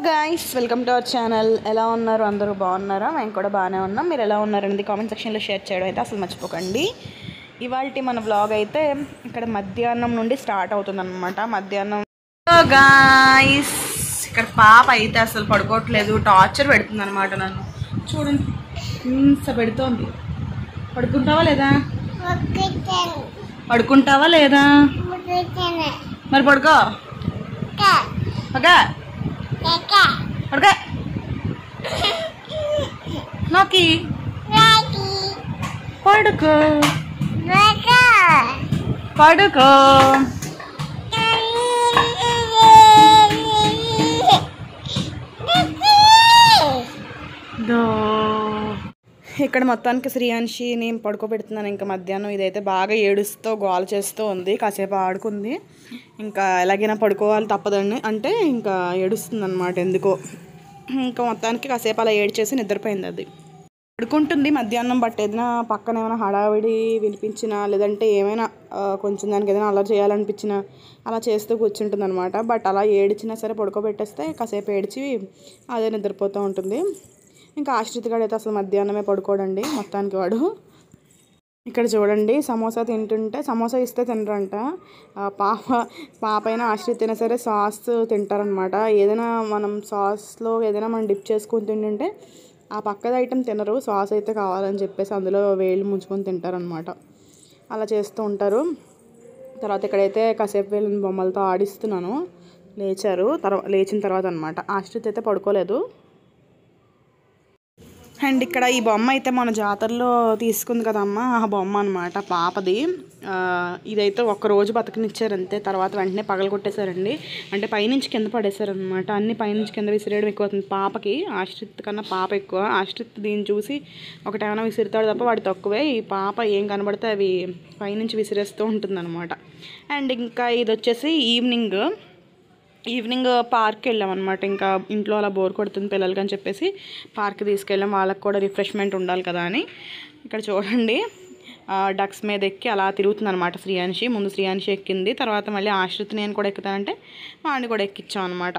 guys welcome to our channel ఎలా ఉన్నారు అందరూ బాగున్నారా మేము కూడా బాగానే ఉన్నాం మీరు ఎలా ఉన్నారు అనేది కామెంట్ సెక్షన్లో షేర్ చేయడం అయితే అసలు మర్చిపోకండి ఇవాళ మన బ్లాగ్ అయితే ఇక్కడ మధ్యాహ్నం నుండి స్టార్ట్ అవుతుందన్నమాట మధ్యాహ్నం గాయ్స్ ఇక్కడ పాప అయితే అసలు పడుకోవట్లేదు టార్చర్ పెడుతుంది అనమాట నన్ను చూడండి ఇంత పెడుతోంది పడుకుంటావా లేదా పడుకుంటావా లేదా మరి పడుకో ఓకే పడుకో నాకి పడుకో పడుకో దో ఇక్కడ మొత్తానికి శ్రీయాన్షి నేను పడుకోబెడుతున్నాను ఇంకా మధ్యాహ్నం ఇదైతే బాగా ఏడుస్తూ గోల చేస్తూ ఉంది కాసేపు ఆడుకుంది ఇంకా ఎలాగైనా పడుకోవాలి తప్పదండి అంటే ఇంకా ఏడుస్తుంది అనమాట ఎందుకో ఇంకా మొత్తానికి కాసేపు అలా ఏడ్చేసి నిద్రపోయింది అది పడుకుంటుంది మధ్యాహ్నం బట్ ఏదైనా పక్కన ఏమైనా హడావిడి వినిపించినా లేదంటే ఏమైనా ఆ, కొంచెం దానికి ఏదైనా అలా చేయాలనిపించినా అలా చేస్తూ కూర్చుంటుంది అనమాట బట్ అలా ఏడ్చినా సరే పడుకోబెట్టేస్తే కాసేపు ఏడ్చి అదే నిద్రపోతూ ఉంటుంది ఇంకా ఆశ్రిత్ గారు అయితే అసలు మధ్యాహ్నమే పడుకోడండి మొత్తానికి వాడు ఇక్కడ చూడండి సమోసా తింటుంటే సమోసా ఇస్తే తినరంట ఆ పాప పాప అయినా ఆశ్రిత్ అయినా సరే సాస్ తింటారనమాట ఏదైనా మనం సాస్లో ఏదైనా మనం డిప్ చేసుకొని తింటుంటే ఆ పక్కద ఐటెం తినరు సాస్ అయితే కావాలని చెప్పేసి అందులో వేళ్ళు ముంచుకొని తింటారనమాట అలా చేస్తూ ఉంటారు తర్వాత ఇక్కడైతే కాసేపు వీళ్ళని బొమ్మలతో ఆడిస్తున్నాను లేచారు తర్వాత లేచిన తర్వాత అనమాట ఆశ్రిత్ అయితే పడుకోలేదు అండ్ ఇక్కడ ఈ బొమ్మ అయితే మన జాతరలో తీసుకుంది కదమ్మా ఆ బొమ్మ అనమాట పాపది ఆ, ఇదైతే ఒక్క రోజు బతకనిచ్చారు అంతే తర్వాత వెంటనే పగల కొట్టేశారండి అంటే పైనుంచి కింద పడేశారనమాట అన్ని పైనుంచి కింద విసిరేయడం ఎక్కువ అవుతుంది పాపకి ఆశ్రిత్ కన్నా పాప ఎక్కువ ఆశ్రిత్ దీన్ని చూసి ఒకటి ఏమైనా విసిరుతాడు తప్ప వాడు తక్కువే ఈ పాప ఏం కనబడితే అవి పైనుంచి విసిరేస్తూ ఉంటుందన్నమాట అండ్ ఇంకా ఇది వచ్చేసి ఈవినింగ్ ఈవినింగ్ పార్క్ వెళ్ళాం అనమాట ఇంకా ఇంట్లో అలా బోర్ కొడుతుంది పిల్లలకి అని చెప్పేసి పార్క్ తీసుకెళ్ళాం వాళ్ళకి కూడా రిఫ్రెష్మెంట్ ఉండాలి కదా అని ఇక్కడ చూడండి డక్స్ మీద ఎక్కి అలా తిరుగుతుంది అనమాట శ్రీయాన్షి ముందు శ్రీయాన్షి ఎక్కింది తర్వాత మళ్ళీ ఆశ్రిత్ నేను కూడా ఎక్కుతానంటే వాడిని కూడా ఎక్కించాం అనమాట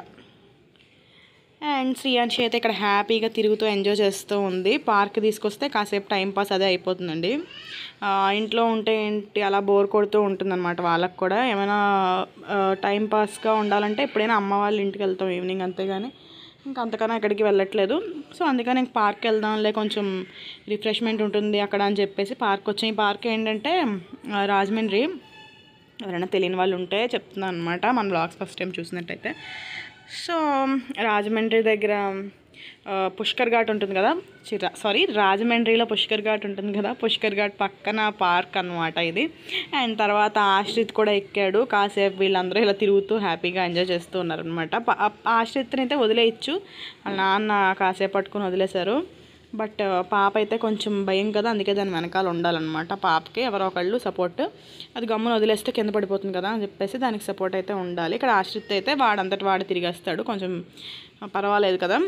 అండ్ శ్రీయాన్షి అయితే ఇక్కడ హ్యాపీగా తిరుగుతూ ఎంజాయ్ చేస్తూ ఉంది పార్క్ తీసుకొస్తే కాసేపు టైం పాస్ అదే అయిపోతుందండి ఆ, ఇంట్లో ఉంటే ఏంటి అలా బోర్ కొడుతూ ఉంటుందన్నమాట వాళ్ళకి కూడా ఏమైనా టైం పాస్గా ఉండాలంటే ఎప్పుడైనా అమ్మ వాళ్ళ ఇంటికి వెళ్తాం ఈవినింగ్ అంతేగాని ఇంకా అంతకన్నా ఎక్కడికి వెళ్ళట్లేదు సో అందుకని ఇంక పార్క్ వెళ్దాంలే కొంచెం రిఫ్రెష్మెంట్ ఉంటుంది అక్కడ అని చెప్పేసి పార్క్ వచ్చాం ఈ పార్క్ ఏంటంటే ఆ, రాజమండ్రి ఎవరైనా తెలియని వాళ్ళు ఉంటే చెప్తున్నాను అనమాట మన బ్లాగ్స్ ఫస్ట్ టైం చూసినట్టయితే సో రాజమండ్రి దగ్గర ఆ, పుష్కర్ ఘాట్ ఉంటుంది కదా చిరా సారీ రాజమండ్రిలో పుష్కర్ ఘాట్ ఉంటుంది కదా పుష్కర్ ఘాట్ పక్కన పార్క్ అనమాట ఇది అండ్ తర్వాత ఆశ్రిత్ కూడా ఎక్కాడు కాసేపు వీళ్ళందరూ ఇలా తిరుగుతూ హ్యాపీగా ఎంజాయ్ చేస్తూ ఉన్నారనమాట ఆశ్రిత్ని అయితే వదిలేయచ్చు వాళ్ళ నాన్న కాసేపు పట్టుకుని వదిలేశారు బట్ పాప అయితే కొంచెం భయం కదా అందుకే దాని వెనకాల ఉండాలన్నమాట పాపకి ఎవరో ఒకళ్ళు సపోర్ట్ అది గమ్మున వదిలేస్తే కింద పడిపోతుంది కదా అని చెప్పేసి దానికి సపోర్ట్ అయితే ఉండాలి ఇక్కడ ఆశ్రిత్ అయితే వాడంతటి వాడు తిరిగేస్తాడు కొంచెం పర్వాలేదు కదా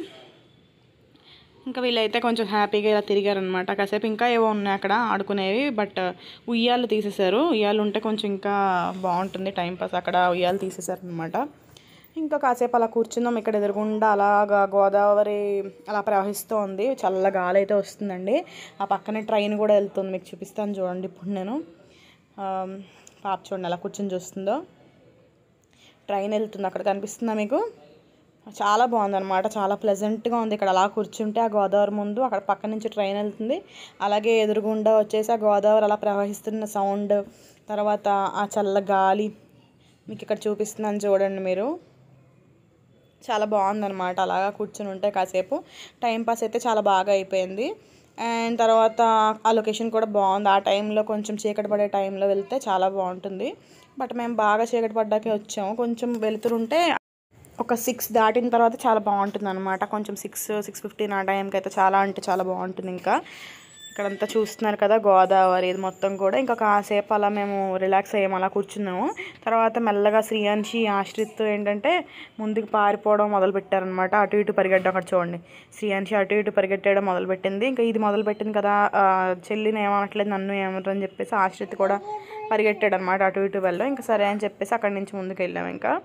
ఇంకా వీళ్ళైతే కొంచెం హ్యాపీగా ఇలా తిరిగారనమాట కాసేపు ఇంకా ఏవో ఉన్నాయి అక్కడ ఆడుకునేవి బట్ ఉయ్యాలు తీసేశారు ఉయ్యాలు ఉంటే కొంచెం ఇంకా బాగుంటుంది టైం పాస్ అక్కడ ఉయ్యాలు తీసేశారనమాట ఇంకా కాసేపు అలా కూర్చుందాం ఇక్కడ ఎదురుగుండా అలాగా గోదావరి అలా ప్రవహిస్తూ ఉంది చల్ల గాలి అయితే వస్తుందండి ఆ పక్కనే ట్రైన్ కూడా వెళ్తుంది మీకు చూపిస్తాను చూడండి ఇప్పుడు నేను ఆ, పాప చూడండి అలా కూర్చొని చూస్తుందో ట్రైన్ వెళ్తుంది అక్కడ కనిపిస్తుందా మీకు చాలా బాగుందన్నమాట చాలా ప్లెజెంట్గా ఉంది ఇక్కడ అలా కూర్చుంటే ఆ గోదావరి ముందు అక్కడ పక్క నుంచి ట్రైన్ వెళ్తుంది అలాగే ఎదురుగుండా వచ్చేసి ఆ గోదావరి అలా ప్రవహిస్తున్న సౌండ్ తర్వాత ఆ చల్ల గాలి మీకు ఇక్కడ చూపిస్తున్నాను చూడండి మీరు చాలా బాగుందన్నమాట అలాగా కూర్చుని ఉంటే కాసేపు టైం పాస్ అయితే చాలా బాగా అయిపోయింది అండ్ తర్వాత ఆ లొకేషన్ కూడా బాగుంది ఆ టైంలో కొంచెం చీకటి పడే టైంలో వెళ్తే చాలా బాగుంటుంది బట్ మేము బాగా చీకటి పడ్డాకే వచ్చాము కొంచెం వెళ్తుంటే ఒక సిక్స్ దాటిన తర్వాత చాలా బాగుంటుంది అనమాట కొంచెం సిక్స్ సిక్స్ ఫిఫ్టీన్ ఆ టైంకి అయితే చాలా అంటే చాలా బాగుంటుంది ఇంకా ఇక్కడంతా చూస్తున్నారు కదా గోదావరి ఇది మొత్తం కూడా ఇంకా కాసేపు అలా మేము రిలాక్స్ అయ్యాము అలా కూర్చున్నాము తర్వాత మెల్లగా శ్రీయాన్షి ఆశ్రిత్ ఏంటంటే ముందుకు పారిపోవడం మొదలుపెట్టారనమాట అటు ఇటు పరిగెట్టడం అక్కడ చూడండి శ్రీయాన్షి అటు ఇటు పరిగెట్టడం మొదలుపెట్టింది ఇంకా ఇది మొదలుపెట్టింది కదా ఆ, చెల్లిని ఏమనట్లేదు నన్ను ఏమనరు అని చెప్పేసి ఆశ్రిత్ కూడా పరిగెట్టాడు అనమాట అటు ఇటు వెళ్ళాం ఇంకా సరే అని చెప్పేసి అక్కడి నుంచి ముందుకు వెళ్ళాం ఇంకా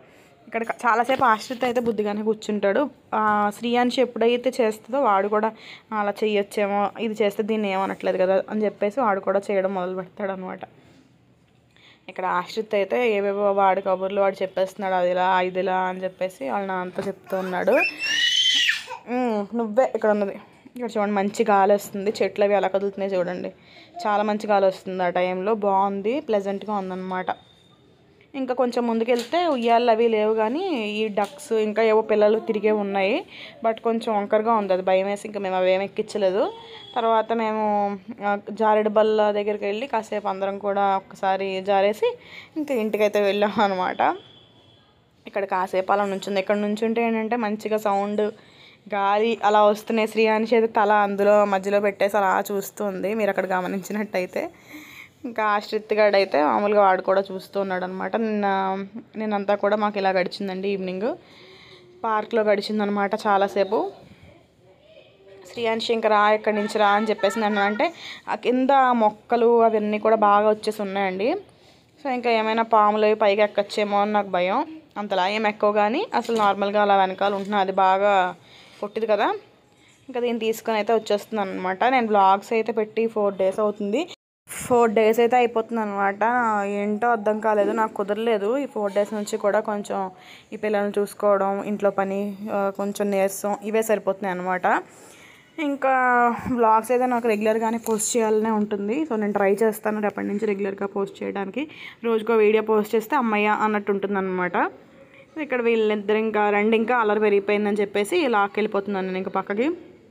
ఇక్కడ చాలాసేపు ఆశ్రిత అయితే బుద్ధిగానే కూర్చుంటాడు ఆ, శ్రీయాన్షి ఎప్పుడైతే చేస్తుందో వాడు కూడా అలా చెయ్యొచ్చేమో ఇది చేస్తే దీన్ని ఏమనట్లేదు కదా అని చెప్పేసి వాడు కూడా చేయడం మొదలు పెడతాడు అనమాట ఇక్కడ ఆశ్రిత్ అయితే ఏవేవో వాడి కబుర్లు వాడు చెప్పేస్తున్నాడు అది ఇలా ఇది ఇలా అని చెప్పేసి వాళ్ళ నాన్నతో చెప్తూ ఉన్నాడు ఉమ్, నువ్వే ఇక్కడ ఉన్నది ఇక్కడ చూడండి మంచి గాలి వస్తుంది చెట్లు అవి ఎలా కదులుతున్నాయి చూడండి చాలా మంచి గాలి వస్తుంది ఆ టైంలో బాగుంది ప్లెజెంట్గా ఉందన్నమాట ఇంకా కొంచెం ముందుకెళ్తే ఉయ్యాలు అవి లేవు కానీ ఈ డక్స్ ఇంకా ఏవో పిల్లలు తిరిగే ఉన్నాయి బట్ కొంచెం వంకరగా ఉంది అది భయం వేసి ఇంకా మేము అవి ఏమి ఎక్కించలేదు తర్వాత మేము ఆ, జారెడు బల్ల దగ్గరికి వెళ్ళి కాసేపు అందరం కూడా ఒక్కసారి జారేసి ఇంకా ఇంటికైతే వెళ్ళాం అనమాట ఇక్కడ కాసేపు అలా నుంచుంది ఇక్కడ నుంచుంటే ఏంటంటే మంచిగా సౌండ్ గాలి అలా వస్తున్నాయి శ్రీయాన్షి అయితే తల అందులో మధ్యలో పెట్టేసి అలా చూస్తుంది మీరు అక్కడ గమనించినట్టయితే ఇంకా ఆశ్రిత్ గడ్ అయితే మామూలుగా వాడు కూడా చూస్తూ ఉన్నాడు అనమాట నిన్న నేనంతా కూడా మాకు ఇలా గడిచిందండి ఈవినింగ్ పార్క్లో గడిచిందనమాట చాలాసేపు శ్రీయాన్షి ఇంకా రా ఇక్కడి నుంచి రా అని చెప్పేసి నన్ను అంటే ఆ కింద మొక్కలు అవన్నీ కూడా బాగా వచ్చేసి ఉన్నాయండి సో ఇంకా ఏమైనా పాములు అవి పైకి ఎక్కొచ్చేమో అని నాకు భయం అంతలా ఏం ఎక్కవు కానీ అసలు నార్మల్గా అలా వెనకాల ఉంటున్నా అది బాగా కొట్టింది కదా ఇంకా దీన్ని తీసుకొని అయితే వచ్చేస్తున్నాను అనమాట నేను బ్లాగ్స్ అయితే పెట్టి ఫోర్ డేస్ అవుతుంది ఫోర్ డేస్ అయితే అయిపోతుంది అనమాట ఏంటో అర్థం కాలేదు నాకు కుదరలేదు ఈ ఫోర్ డేస్ నుంచి కూడా కొంచెం ఈ పిల్లల్ని చూసుకోవడం ఇంట్లో పని ఆ, కొంచెం నీరసం ఇవే సరిపోతున్నాయి అనమాట ఇంకా బ్లాగ్స్ అయితే నాకు రెగ్యులర్గానే పోస్ట్ చేయాలనే ఉంటుంది సో నేను ట్రై చేస్తాను రేపటి నుంచి రెగ్యులర్గా పోస్ట్ చేయడానికి రోజుకో వీడియో పోస్ట్ చేస్తే అమ్మయ్య అన్నట్టు ఉంటుంది అనమాట ఇక్కడ వీళ్ళిద్దరు ఇంకా రెండు ఇంకా అలర్ పెరిగిపోయిందని చెప్పేసి లాక్ వెళ్ళిపోతున్నాను నేను ఇంకా పక్కకి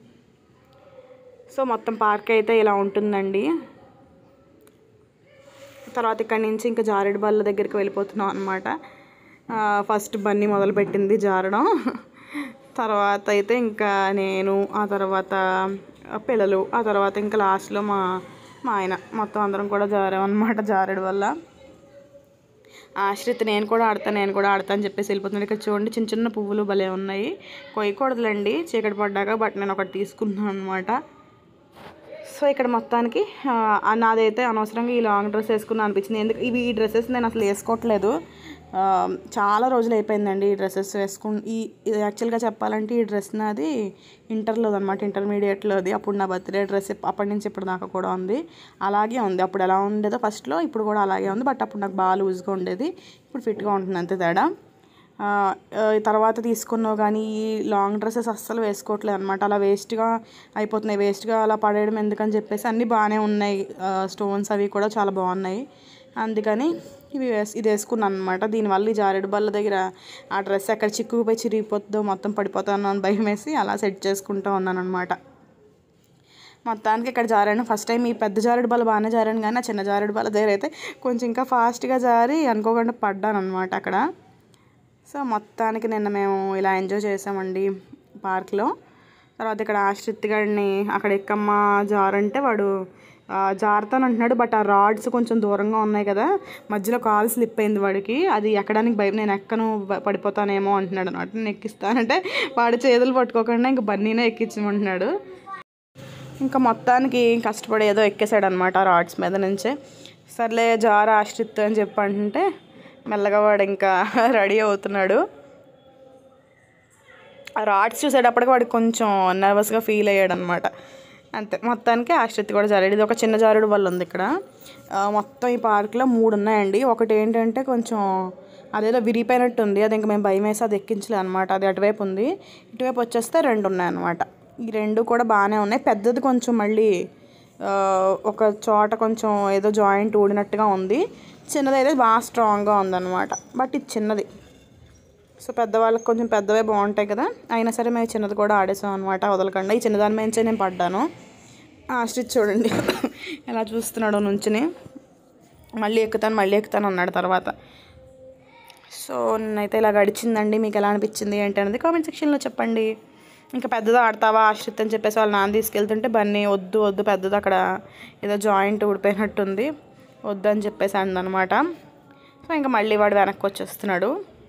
సో మొత్తం పార్క్ అయితే ఇలా ఉంటుందండి తర్వాత ఇక్కడి నుంచి ఇంకా జారెడు బల్ల దగ్గరికి వెళ్ళిపోతున్నాం అనమాట ఫస్ట్ బన్నీ మొదలుపెట్టింది జారడం తర్వాత అయితే ఇంకా నేను ఆ తర్వాత పిల్లలు ఆ తర్వాత ఇంకా లాస్ట్లో మా మా ఆయన మొత్తం అందరం కూడా జారామన్నమాట జారెడు వల్ల ఆశ్రిత్ నేను కూడా ఆడతా నేను కూడా ఆడతా అని చెప్పేసి వెళ్ళిపోతున్నాను ఇక్కడ చూడండి చిన్న చిన్న పువ్వులు భలే ఉన్నాయి కొయ్యకూడదులేండి చీకటి పడ్డాక బట్ నేను ఒకటి తీసుకున్నాను అనమాట సో ఇక్కడ మొత్తానికి ఆ, నాదైతే అనవసరంగా ఈ లాంగ్ డ్రెస్ వేసుకున్నా అనిపించింది ఎందుకు ఇవి ఈ డ్రెస్సెస్ నేను అసలు వేసుకోవట్లేదు ఆ, చాలా రోజులు అయిపోయిందండి ఈ డ్రెస్సెస్ వేసుకు ఈ ఇది యాక్చువల్గా చెప్పాలంటే ఈ డ్రెస్ నాది ఇంటర్లో అనమాట ఇంటర్మీడియట్లోది అప్పుడు నా బర్త్డే డ్రెస్ అప్పటి నుంచి ఇప్పుడు దాకా కూడా ఉంది అలాగే ఉంది అప్పుడు ఎలా ఉండేదో ఫస్ట్లో ఇప్పుడు కూడా అలాగే ఉంది బట్ అప్పుడు నాకు బాగా లూజ్గా ఉండేది ఇప్పుడు ఫిట్గా ఉంటుంది అంతే తేడా ఆ, ఆ, తర్వాత తీసుకున్నావు కానీ ఈ లాంగ్ డ్రెస్సెస్ అస్సలు వేసుకోవట్లేదు అనమాట అలా వేస్ట్గా అయిపోతున్నాయి వేస్ట్గా అలా పడేయడం ఎందుకని చెప్పేసి అన్నీ బాగానే ఉన్నాయి స్టోన్స్ అవి కూడా చాలా బాగున్నాయి అందుకని ఇవి వేస్ ఇది వేసుకున్నాను అనమాట దీనివల్ల ఈ జారెడు బల్ల దగ్గర ఆ డ్రెస్ ఎక్కడ చిక్కుకుపోయి చిరిగిపోతుందో మొత్తం పడిపోతాను అని భయం వేసి అలా సెట్ చేసుకుంటూ ఉన్నాను అనమాట మొత్తానికి ఇక్కడ జారాను ఫస్ట్ టైం ఈ పెద్ద జారుడు బల్ల బాగానే జారాను కానీ ఆ చిన్న జారుడు బల్ల దగ్గర అయితే కొంచెం ఇంకా ఫాస్ట్గా జారి అనుకోకుండా పడ్డాను అనమాట అక్కడ సో మొత్తానికి నిన్న మేము ఇలా ఎంజాయ్ చేసామండి పార్క్లో తర్వాత ఇక్కడ ఆశ్రిత్ గారిని అక్కడ ఎక్కమ్మ జారంటే వాడు ఆ, జారుతాను అంటున్నాడు బట్ ఆ రాడ్స్ కొంచెం దూరంగా ఉన్నాయి కదా మధ్యలో కాలు స్లిప్ అయింది వాడికి అది ఎక్కడానికి భయం నేను ఎక్కను బ- పడిపోతానేమో అంటున్నాడు అనమాట నేను ఎక్కిస్తానంటే వాడి చేతులు పట్టుకోకుండా ఇంక బన్నీనే ఎక్కించమంటున్నాడు ఇంకా మొత్తానికి కష్టపడి ఏదో ఎక్కేసాడు అనమాట రాడ్స్ మీద నుంచే సర్లే జార ఆశ్రిత్ అని చెప్పి అంటుంటే మెల్లగా వాడు ఇంకా రెడీ అవుతున్నాడు ఆ రాడ్స్ చూసేటప్పటికి వాడికి కొంచెం నర్వస్గా ఫీల్ అయ్యాడు అనమాట అంతే మొత్తానికి ఆశ్రిత్ కూడా జారాడు ఇది ఒక చిన్న జారుడు వల్ల ఉంది ఇక్కడ ఆ, మొత్తం ఈ పార్క్లో మూడు ఉన్నాయండి ఒకటి ఏంటంటే కొంచెం అదేదో విరిగిపోయినట్టు ఉంది అది ఇంకా మేము భయం వేసి అది ఎక్కించలే అనమాట అది అటువైపు ఉంది ఇటువైపు వచ్చేస్తే రెండు ఉన్నాయన్నమాట ఈ రెండు కూడా బాగానే ఉన్నాయి పెద్దది కొంచెం మళ్ళీ ఆ, ఒక చోట కొంచెం ఏదో జాయింట్ ఊడినట్టుగా ఉంది చిన్నది అయితే బాగా స్ట్రాంగ్గా ఉందన్నమాట బట్ ఇది చిన్నది సో పెద్దవాళ్ళకి కొంచెం పెద్దవే బాగుంటాయి కదా అయినా సరే మేము చిన్నది కూడా ఆడేసాం అనమాట వదలకుండా ఈ చిన్నదాని మేంచే నేను పడ్డాను ఆశ్రిత్ చూడండి ఎలా చూస్తున్నాడు నుంచుని మళ్ళీ ఎక్కుతాను మళ్ళీ ఎక్కుతాను అన్నాడు తర్వాత సో నేనైతే ఇలా గడిచిందండి మీకు ఎలా అనిపించింది ఏంటి అనేది కామెంట్ సెక్షన్లో చెప్పండి ఇంకా పెద్దది ఆడతావా ఆశ్రిత్ అని చెప్పేసి వాళ్ళ నాన్న తీసుకెళ్తుంటే బన్నీ వద్దు వద్దు పెద్దది అక్కడ ఏదో జాయింట్ ఊడిపోయినట్టుంది వద్దు అని చెప్పేసి అందనమాట సో ఇంకా మళ్ళీ వాడు వెనక్కి వచ్చేస్తున్నాడు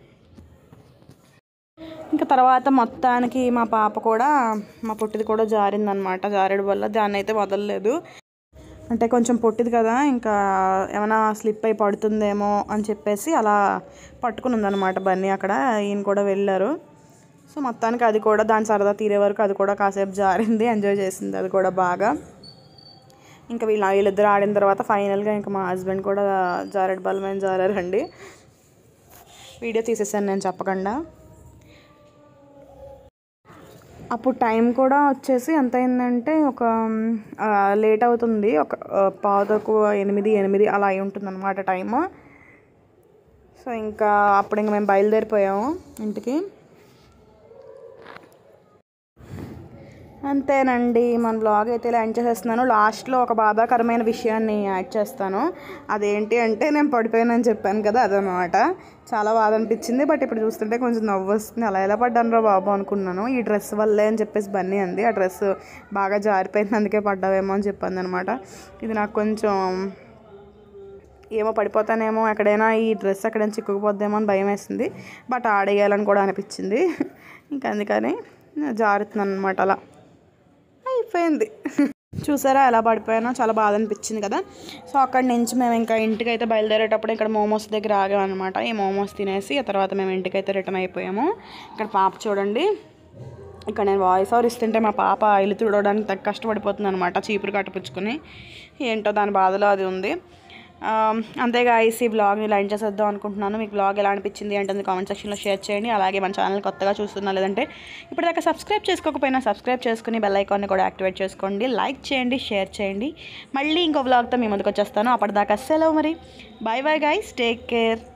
ఇంకా తర్వాత మొత్తానికి మా పాప కూడా మా పుట్టిది కూడా జారిందనమాట జారేడు వల్ల దాన్ని అయితే వదలలేదు అంటే కొంచెం పొట్టిది కదా ఇంకా ఏమైనా స్లిప్ అయి పడుతుందేమో అని చెప్పేసి అలా పట్టుకుని ఉందన్నమాట బన్నీ అక్కడ ఈయన కూడా వెళ్ళారు సో మొత్తానికి అది కూడా దాని సరదా తీరే వరకు అది కూడా కాసేపు జారింది ఎంజాయ్ చేసింది అది కూడా బాగా ఇంకా వీళ్ళ వీళ్ళిద్దరు ఆడిన తర్వాత ఫైనల్గా ఇంకా మా హస్బెండ్ కూడా జారెడ్ బలమైన జారారండి వీడియో తీసేసాను నేను చెప్పకుండా అప్పుడు టైం కూడా వచ్చేసి ఎంత అయిందంటే ఒక ఆ, లేట్ అవుతుంది ఒక ఆ, పావు తక్కువ ఎనిమిది ఎనిమిది అలా అయి ఉంటుంది అనమాట టైము సో ఇంకా అప్పుడు ఇంకా మేము బయలుదేరిపోయాము ఇంటికి అంతేనండి మన బ్లాగ్ అయితే ఇలా ఎండ్ చేసేస్తున్నాను లాస్ట్లో ఒక బాధాకరమైన విషయాన్ని యాడ్ చేస్తాను అదేంటి అంటే నేను పడిపోయానని చెప్పాను కదా అదనమాట చాలా బాధ అనిపించింది బట్ ఇప్పుడు చూస్తుంటే కొంచెం నవ్వు వస్తుంది అలా ఎలా పడ్డాను రా బాబు అనుకున్నాను ఈ డ్రెస్ వల్లే అని చెప్పేసి బన్నీ అంది ఆ డ్రెస్ బాగా జారిపోయింది అందుకే పడ్డావేమో అని చెప్పింది అనమాట ఇది నాకు కొంచెం ఏమో పడిపోతానేమో ఎక్కడైనా ఈ డ్రెస్ ఎక్కడైనా చిక్కుకుపోద్దేమో అని భయం వేసింది బట్ ఆడేయాలని కూడా అనిపించింది ఇంకా అందుకని జారుతున్నాను అనమాట అలా అయిపోయింది చూసారా ఎలా పడిపోయానో చాలా బాధ అనిపించింది కదా సో అక్కడి నుంచి మేము ఇంకా ఇంటికి అయితే బయలుదేరేటప్పుడు ఇక్కడ మోమోస్ దగ్గర ఆగామన్నమాట ఈ మోమోస్ తినేసి ఆ తర్వాత మేము ఇంటికి అయితే రిటర్న్ అయిపోయాము ఇక్కడ పాప చూడండి ఇక్కడ నేను వాయిస్ ఓవర్ ఇస్తుంటే మా పాప ఇల్లు తుడవడానికి తగ్గ కష్టపడిపోతుంది అనమాట చీపురు కట్టుపుచ్చుకొని ఏంటో దాని బాధలో అది ఉంది ఆ, అంతేగా ఈ బ్లాగ్ని లైన్ చేసేద్దాం అనుకుంటున్నాను మీకు బ్లాగ్ ఎలా అనిపించింది అంటే కామెంట్ సెక్షన్లో షేర్ చేయండి అలాగే మన ఛానల్ కొత్తగా చూస్తున్నా లేదంటే ఇప్పటిదాకా సబ్స్క్రైబ్ చేసుకోకపోయినా సబ్స్క్రైబ్ చేసుకుని బెల్ ఐకాన్ని కూడా యాక్టివేట్ చేసుకోండి లైక్ చేయండి షేర్ చేయండి మళ్ళీ ఇంకో బ్లాగ్తో మీ ముందుకు వచ్చేస్తాను అప్పటిదాకా సెలవు మరి bye bye guys take care